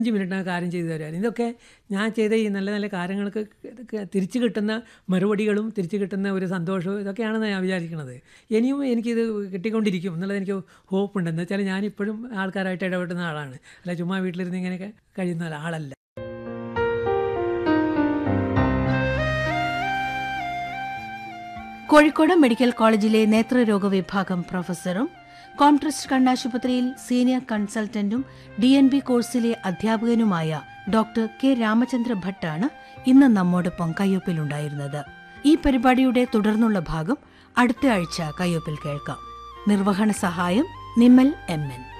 അഞ്ച് മിനിറ്റിനകം കാര്യം ചെയ്തു തരാൻ ഇതൊക്കെ ഞാൻ ചെയ്ത ഈ നല്ല നല്ല കാര്യങ്ങൾക്ക് ക- തിരിച്ചു കിട്ടുന്ന മറുപടികളും തിരിച്ചു കിട്ടുന്ന ഒരു സന്തോഷവും ഇതൊക്കെയാണെന്ന് ഞാൻ വിചാരിക്കുന്നത് ഇനിയും എനിക്കിത് കിട്ടിക്കൊണ്ടിരിക്കും എന്നുള്ളത് എനിക്ക് ഹോപ്പ് ഉണ്ട് എന്ന് വെച്ചാൽ ഞാനിപ്പോഴും ആൾക്കാരായിട്ട് ഇടപെടുന്ന ആളാണ് അല്ല ചുമ്മാ വീട്ടിലിരുന്ന് ഇങ്ങനെയൊക്കെ കഴിയുന്ന ആളല്ല കോഴിക്കോട് മെഡിക്കൽ കോളേജിലെ നേത്രരോഗ വിഭാഗം പ്രൊഫസറും കോൺട്രസ്റ്റ് കണ്ണാശുപത്രിയിൽ സീനിയർ കൺസൾട്ടന്റും ഡി എൻ ബി കോഴ്സിലെ അധ്യാപകനുമായ ഡോക്ടർ കെ രാമചന്ദ്ര ഭട്ടാണ് ഇന്ന് നമ്മോടൊപ്പം കയ്യൊപ്പിലുണ്ടായിരുന്നത് ഈ പരിപാടിയുടെ തുടർന്നുള്ള ഭാഗം അടുത്ത ആഴ്ച കയ്യൊപ്പിൽ കേൾക്കാം നിർവഹണ സഹായം നിമ്മൽ എം എൻ